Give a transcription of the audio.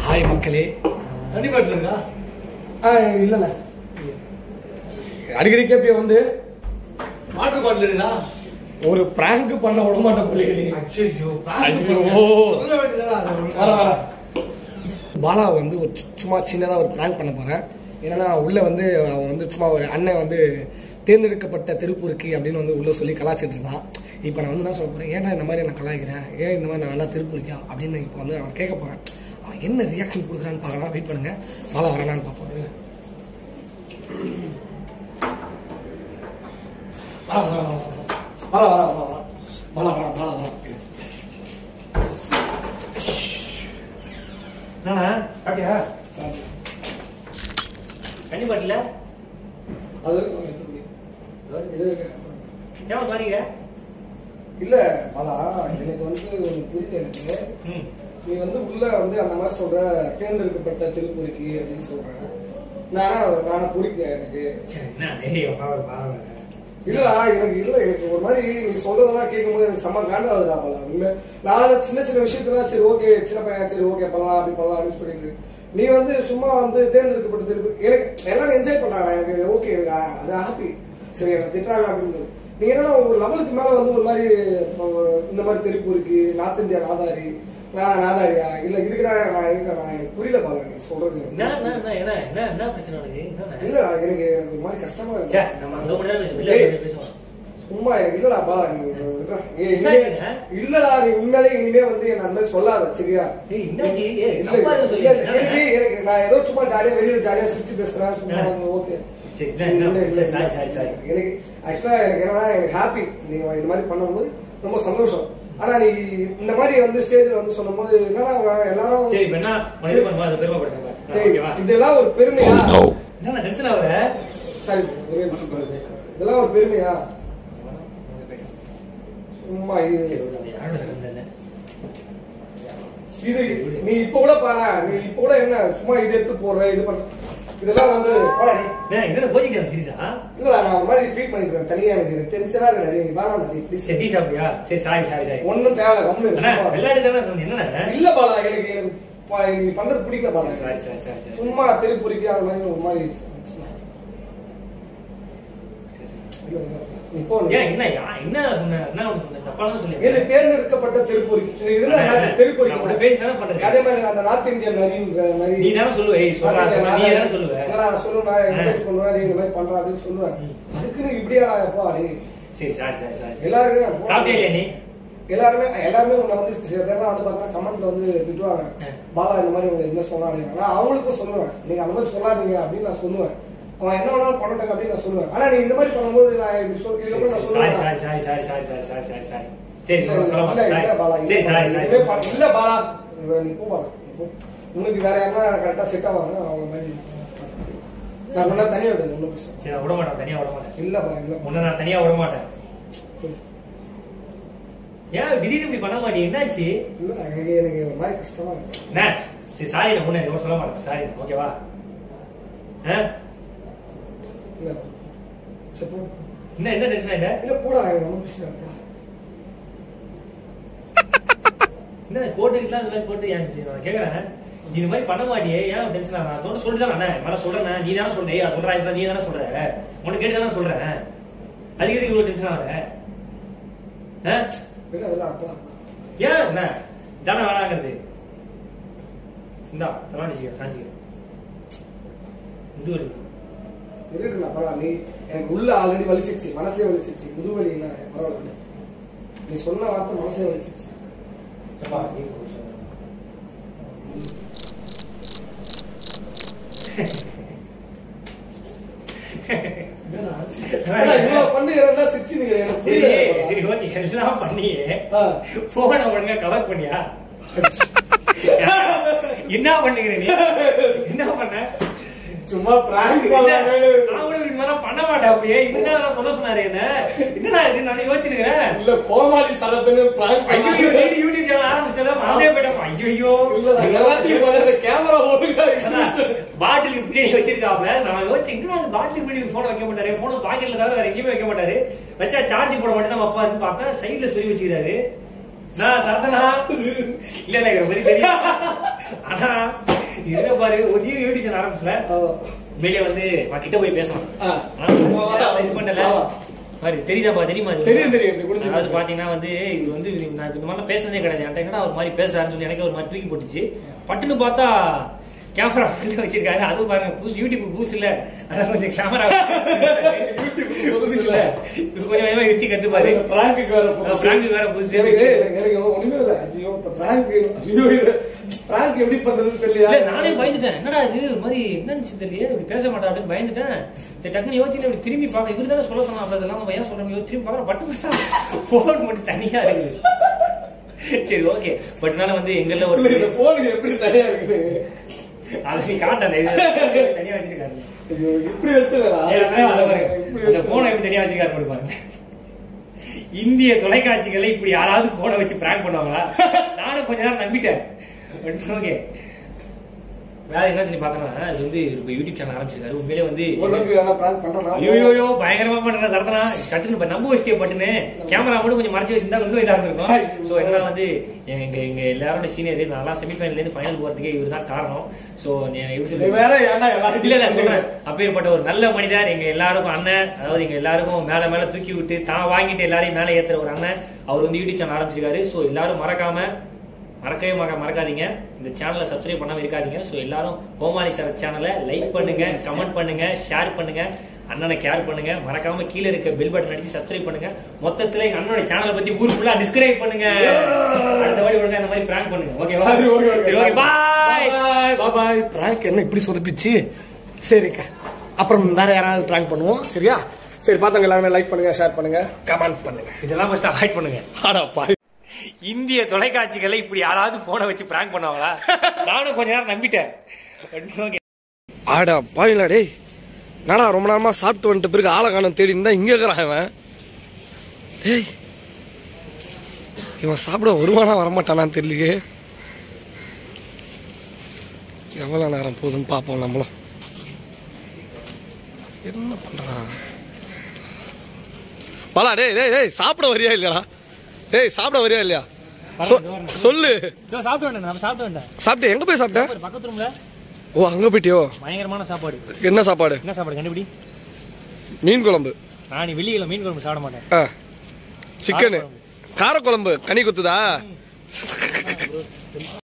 Hi மக்களே தண்ணி பாட்டில் இருக்கா ஆ இல்லைண்ணே அடிக்கடி கேப்பிய வந்து வாட்டர் பாட்டில் இருக்குதா ஒரு பிராங்க் பண்ண விட மாட்டேன் பிள்ளைகளே ஐயோ ஐயோ. சொல்ல வேண்டியதா வர வர பாலா வந்து ஒரு சு- சும்மா சின்னதாக ஒரு பிராங்க் பண்ண போகிறேன் என்னன்னா உள்ளே வந்து அவன் வந்து சும்மா ஒரு அண்ணன் வந்து தேர்ந்தெடுக்கப்பட்ட திருப்பூருக்கு அப்படின்னு வந்து உள்ளே சொல்லி கலாச்சிட்டு இருந்தான் இப்போ நான் வந்து என்ன சொல்ல போகிறேன் ஏன்டா இந்த மாதிரி நான் கலாய்க்கிறேன் ஏன் இந்த மாதிரி நான் நல்லா திருப்பூருக்கா அப்படின்னு இப்போ வந்து அவன் கேட்க போகிறேன் அவன் என்ன ரியாக்ஷன் கொடுக்குறான்னு பார்க்கலாம் வெயிட் பண்ணுங்க பாலா வரானான்னு பார்ப்போம் இருங்க. பாலா வரா பாலா வரா பாலா வரா பாலா வரா பாலா வரா என்னண்ணா சாப்பிட்டியா தண்ணி பாட்டில அது வரைக்கும் எடுத்து குடி. இது ஏன் மாறிக்கிற இல்ல பாலா எனக்கு வந்து ஒன்று புரியல எனக்கு ம் நீ வந்து உள்ள வந்து அந்த மாதிரி சொல்ற தேர்ந்தெடுக்கப்பட்ட திருப்பூரிக்கு அப்படின்னு சொல்ற நானா நானா புரிக்க எனக்கு சரி, என்ன டேய் உட்கார பாருங்க இல்லடா எனக்கு இல்ல எனக்கு ஒரு மாதிரி நீ சொல்றதெல்லாம் கேட்கும்போது எனக்கு செம்ம காண்டாகுதுடா பாலா உண்மை நான் சின்ன சின்ன விஷயத்துல சரி ஓகே சின்ன பையன் சரி ஓகே பண்ணலாம் அப்படி பண்ணலாம் அப்படின்னு சொல்லிட்டு நீ வந்து சும்மா வந்து தேர்ந்தெடுக்கப்பட்ட திருப்பி எனக்கு எல்லாரும் என்ஜாய் பண்றாங்க எனக்கு ஓகே எனக்கு அ- அது ஹாப்பி சரி எனக்கு திட்டுறாங்க அப்படின்னு நீ என்னன்னா ஒரு லெவலுக்கு மேல வந்து ஒரு மாதிரி அஹ், இந்த மாதிரி திருப்பூருக்கு நார்த் இந்தியா நாதாரி நான் நாதாரியா இல்ல இதுக்கு தான் நான் இருக்கேன் நான் எனக்கு புரியல பாலா நீ சொல்றது என்ன என்ன என்ன என்ன என்ன என்ன பிரச்சனை உனக்கு என்ன இல்லடா எனக்கு எனக்கு ஒரு மாதிரி கஷ்டமா சே இருக்கு நம்ம அங்க மணி நேரம் பேசுவோம் வெளியே ஏய். வந்து பேசுவோம் சும்மா இல்லடா பா நீ விட்றா. ஏய், இனிமே- என்னாச்சுங்க? இல்லடா நீ உண்மையிலே இனிமே வந்து என்ன அந்த மாதிரி சொல்லாத சரியா ஏய் என்னாச்சு ஏய் இல்ல, தப்பா எதுவும் இல்ல, சொல்லி எனக்கு எனக்கு நான் ஏதோ சும்மா ஜாலியா வெளியில ஜாலியா சிரிச்சு பேசுறேன் சும்மா ஆ. வந்து ஓகே சரி, இல்ல, என்ன, இல்ல, என்ன, இல்ல, சரி, சரி, சரி. எனக்கு ஆக்சுவலா எனக்கு என்னன்னா எனக்கு ஹாப்பி நீ இந்த மாதிரி பண்ணும்போது ரொம்ப சந்தோஷம் ஆனா நீ இந்த மாதிரி வந்து ஸ்டேஜ்ல வந்து சொல்லும்போது என்னடா அவன் எல்லாரும் சரி இப்ப என்ன உனக்கு இது பண்ணுவா அதை பெருமைப்படுத்துங்க டேய், ஓகேவா இதெல்லாம் ஒரு பெருமையா என்ன டென்ஷன் ஆகுற சரி ஒரே நிமிஷம். இதெல்லாம் ஒரு பெருமையா சும்மா இது சரி விடு, அது யாரோட சத்தம் தெரியல. இது நீ இப்ப கூட பாரு நீ இப்ப கூட என்ன சும்மா இது எடுத்து போடுற இது பண்ண இதெல்லாம் வந்து போடா நீ. ஏய், என்னடா கோச்சிக்கிறேன் சீரியஸா இல்லடா நான் ஒரு மாதிரி ஃபீல் பண்ணிட்டு இருக்கேன் தனியா எனக்கு டென்ஷனா இருக்கா நீ வேணாம் நீ ப்ளீஸ் சரி டீ சாப்பிட்டியா சரி சாரி சாரி சாரி ஒண்ணும் தேவையில்ல கம்மு அண்ணா விளையாடி தானே சொன்னீங்க என்னண்ணா இல்ல பாலா எனக்கு எனக்கு பா- நீ பண்றது பிடிக்கல பாலா சரி சரி சரி சரி சும்மா திருப்பூரிக்கு அந்த மாதிரி ஒரு மாதிரி இல்ல, இல்ல. நீ போ நீ. ஏன் என்ன யா- என்ன சொன்ன என்ன ஒண்ணு சொன்ன தப்பாலாம் சொல்லி இது தேர்ந்தெடுக்கப்பட்ட திருப்பூரிக்கு இதுதான் நான் திருப்பூரிக்கு உன்னை பேசி தானே பண்றேன். அதே மாதிரி அந்த நார்த் இந்தியன் நரின்ற மாதிரி நீ தானே சொல்லுவ ஏய் சொல்றா சொல்றா, நீ தானே சொல்லுவ நான் சொல்லுவேன் என்கரேஜ் பண்ணுவேன் நீ இந்த மாதிரி பண்ற அப்படின்னு சொல்லுவேன் அதுக்கு நீ இப்படியா எப்பா நீ சரி சாரி சாரி சாரி எல்லாருமே சாப்பிட்டியா இல்லையா நீ எல்லாருமே எல்லாருமே உன்னை வந்து சில பேர்லாம் வந்து பார்த்தா கமெண்ட்ல வந்து திட்டுவாங்க பாலா இந்த மாதிரி உங்க என்ன சொன்னாங்க நான் அவங்களுக்கும் சொல்லுவேன் நீங்க அந்த மாதிரி சொல்லாதீங்க அப்படின்னு நான் சொல்லுவேன் அவன் என்ன வேணாலும் பண்ணட்டும் அப்படின்னு நான் சொல்லுவேன் ஆனா நீ இந்த மாதிரி பண்ணும்போது நான் இப்படி சொல் சரி இதுக்கப்புறம் நான் சாரி சொல்லுவேன் sorry sorry sorry sorry sorry sorry sorry sorry சரி இல்ல, சொல்ல இல்ல, மாட்டேன் இல்ல, பாலா, சரி இல்ல, சாரி பாலா, சாரி இதுவே பா- இல்ல பாலா இவ- நீ போ பாலா நீ போ. உனக்கு வேற யாருன்னா கரெக்டா செட் ஆவாங்க அவங்க மாதிரி நான் வேணா தனியா விடுங்க ஒன்றும் பிரச்சனை சரி நான் விட மாட்டேன் தனியா விட மாட்டேன் இல்ல பா இல்ல உன்னை நான் தனியா விட மாட்டேன் ஏன் திடீர்னு இப்படி பண்ண மாட்டேன் என்னாச்சு இல்ல எனக்கு எனக்கு ஒரு மாதிரி கஷ்டமா இருக்கு என்ன சரி சாரி நான் உன்னை எதுவும் சொல்ல மாட்டேன் சாரி ஓகேவா ஆ இல்ல சரி போ என்ன என்ன டென்ஷன் ஆயிட்ட இல்ல போடா எனக்கு ஒன்றும் பிரச்சனை இல்லை, போடா என்ன கோட்டுக்குலாம் இந்த மாதிரி போட்டு ஏன் இருந்துச்சு? நான் கேக்குறேன் நீ இந்த மாதிரி பண்ண மாட்டியே ஏன் டென்ஷன் ஆகிறா அதோட சொல்லிட்டு தான் அண்ணா மேல சொல்றேன் நீ தானே சொல்ற ஏய் சொல்றா நீ தானே சொல்ற உனக்கு கேட்டு தானே சொல்றேன் அதுக்கு எதுக்கு இவ்வளவு டென்ஷன் ஆகுற ஆ? இல்ல அதெல்லாம் அப்பா ஏன் என்ன தானே வேணாங்கிறது இந்தா தலாண்டிச்சிக்க சாஞ்சிக்க இது வலி இருக்கட்டும் நான் பரவாயில்ல நீ எனக்கு உள்ள ஆல்ரெடி வலிச்சிருச்சு மனசே வலிச்சிருச்சு முதுவலி என்ன பரவாயில்ல விடு. நீ சொன்ன வார்த்தை மனசே வலிச்சிருச்சு அப்பா, நீ கொஞ்சம் சொல்லு. என்னடா என்னடா இவ்வளவு பண்ணி என்ன சிரிச்சு நீங்க எனக்கு சரி புரியல சரி ஓகே எல்லாம் பண்ணியே ஆ. போன ஒழுங்கா கவர் பண்ணியா என்ன பண்ணுகிற நீ என்ன பண்ண சும்மா பிராங்க் இல்ல, நான் கூட இது மாதிரிலாம் பண்ண மாட்டேன் அப்படியே இவங்க தான் சொல்ல சொன்னாரு என்ன என்னடா இது நான் யோசிச்சுக்கிறேன் இல்ல கோமாளி சரத்துன்னு பிராங்க் ஐயோ நீ யூடியூப் சேனல் ஆரம்பிச்சல மறந்தே போயிட்டப்பா ஐயோ இல்லடா எல்லாத்தையும் பண்ண கேமரா ஓடுங்க பாட்டிலுக்கு பின்னாடி வச்சிருக்காப்ல நான் யோசிச்சு இன்னும் அந்த பாட்டிலுக்கு பின்னாடி போன் வைக்க மாட்டாரு போன் பாக்கெட்ல தவிர வேற எங்கேயுமே வைக்க மாட்டாரு வச்சா சார்ஜ் போட மாட்டேன் அப்பா இருந்து பார்த்தா சைடுல சொல்லி வச்சுக்கிறாரு நான் சரதனா இல்ல இல்ல எனக்கு பத்தி தெரியும் ஆனா இதுல பாரு ஒரு நியூ யூடியூப் சேனல் ஆரம்பிச்சல ஆமா. வெளியே வந்து நான் கிட்ட போய் பேசலாம் ஆ. ஆனா, இது பண்ணல ஆமா. பாரு தெரியுதாப்பா தெரியுமா இது? தெரியும், தெரியும். இப்படி குனிஞ்சு அதாவது பேசு. பாத்தீங்கன்னா வந்து இது வந்து நான் இந்த மாதிரிலாம் பேசுனதே கிடையாது என்கிட்ட என்னடா ஒரு மாதிரி பேசுறாருன்னு சொல்லி எனக்கு ஒரு மாதிரி தூக்கி போட்டுச்சு பட்டுன்னு பார்த்தா கேமரா வச்சிருக்காரு அதுவும் பாருங்க புதுசு யூடியூப் புதுசு இல்ல அதான் கொஞ்சம் கேமரா புதுசு இல்ல இப்ப கொஞ்சம் கொஞ்சமா யுத்தி கத்து பாரு இந்த prank-க்கு வேற புதுசு. prank வேற புதுசு. எனக்கு எனக்கு ஒண்ணுமே இல்ல. ஐயோ, இந்த prank, ஐயோ, இது prank எப்படி பண்றதுன்னு தெரியலையா? இல்ல நானே பயந்துட்டேன் என்னடா இது ஒரு மாதிரி என்னன்னு தெரியல இப்படி பேச மாட்டா அப்படின்னு பயந்துட்டேன் சரி டக்குனு யோசிச்சு இப்படி திரும்பி பார்க்க இவரு தானே சொல்ல சொன்னா அப்புறம் இதெல்லாம் நம்ம ஏன் சொல்றோம் யோசிச்சு திரும்பி பார்க்கற பட்டு பட்டு போன் மட்டும் தனியா இருக்குது சரி ஓகே பட் நால வந்து எங்கள்ல ஒரு இல்ல, இந்த phone எப்படி தனியா இருக்குது? அதை நீ காட்ட அந்த இது தனியா வச்சிருக்காரு ஐயோ, இப்படி வச்சிருக்காரா? ஏய், அதான் அதை பாருங்க. இப்படி அந்த வச்சிருக்காரா? போனை எப்படி தனியா வச்சிருக்காரு மட்டும் பாருங்க இந்திய தொலைக்காட்சிகளை இப்படி யாராவது போனை வச்சு பிராங்க் பண்ணுவாங்களா நானும் கொஞ்ச நேரம் நம்பிட்டேன் ஓகே வேற என்ன சொல்லி பார்த்தோம்னா இது வந்து இப்போ யூடியூப் சேனல் ஆரம்பிச்சிருக்காரு உண்மையிலே வந்து ஓரளவுக்கு யாரா prank பண்றானா? ஐயோயோ பயங்கரமா பண்ற சரத்தனா சட்டுன்னு இப்ப நம்ப வச்சிட்டே பட்டுன்னு கேமரா மட்டும் கொஞ்சம் மறைச்சு வச்சிருந்தா இன்னும் இதா இருந்திருக்கும் சோ என்னன்னா வந்து எங்க எங்க எல்லாரோட சீனியர் நல்லா செமிஃபைனல்ல இருந்து ஃபைனல் போறதுக்கே இவர் தான் காரணம் சோ இவர் நீ சொல்லி வேற ஏன்டா எல்லாரும் இல்ல இல்ல சொல்றேன் அப்பேற்பட்ட ஒரு நல்ல மனிதர் எங்க எல்லாருக்கும் அண்ணன் அதாவது எங்க எல்லாருக்கும் மேல மேல தூக்கி விட்டு தான் வாங்கிட்டு எல்லாரையும் மேல ஏத்துற ஒரு அண்ணன் அவர் வந்து யூடியூப் சேனல் ஆரம்பிச்சிருக்காரு சோ எல்லாரும் மறக்காம மறக்கவே மறக்க மறக்காதீங்க இந்த சேனலை சப்ஸ்கிரைப் பண்ணாம இருக்காதீங்க சோ எல்லாரும் கோமாளி சார் சேனலை லைக் பண்ணுங்க கமெண்ட் பண்ணுங்க ஷேர் பண்ணுங்க அண்ணனை கேர் பண்ணுங்க மறக்காம கீழே இருக்க பெல் பட்டன் அடிச்சு சப்ஸ்கிரைப் பண்ணுங்க மொத்தத்துல எங்க அண்ணனோட சேனலை பத்தி ஊர் ஃபுல்லா டிஸ்கிரைப் பண்ணுங்க அடுத்த வாட்டி ஒழுங்கா இந்த மாதிரி பிராங்க் பண்ணுங்க ஓகேவா சரி, okay, okay. சரி okay bye Bye, bye, bye. Prank என்ன இப்படி சொதப்பிச்சு சரிக்கா அப்புறம் வேற யாராவது ப்ராங்க் பண்ணுவோம் சரியா சரி பார்த்தவங்க எல்லாருமே லைக் பண்ணுங்க ஷேர் பண்ணுங்க கமெண்ட் பண்ணுங்க இதெல்லாம் ஃபர்ஸ்ட் அவாய்ட் பண்ணுங்க ஆடா பாய் இந்திய தொலைக்காட்சிகளை இப்படி யாராவது போனை வச்சு பிராங்க் பண்ணுவாங்களா நானும் கொஞ்ச நேரம் நம்பிட்டேன் ஓகே ஆடா பாயிலா டேய் என்னடா ரொம்ப நேரமா சாப்பிட்டு வந்துட்ட பிறகு ஆளை காணோம் தேடி இருந்தா இங்க இருக்கிறான் இவன் டேய் இவன் சாப்பிட வருவானா வரமாட்டானான்னு தெரியலையே எவ்வளோ நேரம் போகுதுன்னு பார்ப்போம் நம்மளும் என்ன பண்றான் பாலா டேய் டேய் டேய் சாப்பிட வரியா இல்லையாடா டேய் சாப்பிட வரியா இல்லையா சொ- சொல்லு இதோ சாப்பிட்டு வேண்டாம் நம்ம சாப்பிட்டு வேண்டாம் சாப்பிட்டு எங்க போய் சாப்பிட்ட ஒரு பக்கத்து ரூம்ல ஓ அங்க போயிட்டியோ பயங்கரமான சாப்பாடு என்ன சாப்பாடு என்ன சாப்பாடு கண்டுபிடி மீன் குழம்பு நான் நீ வெள்ளிக்கிழமை மீன் குழம்பு சாப்பிட மாட்டேன் ஆ சிக்கனு காரக்குழம்பு கனி குத்துதா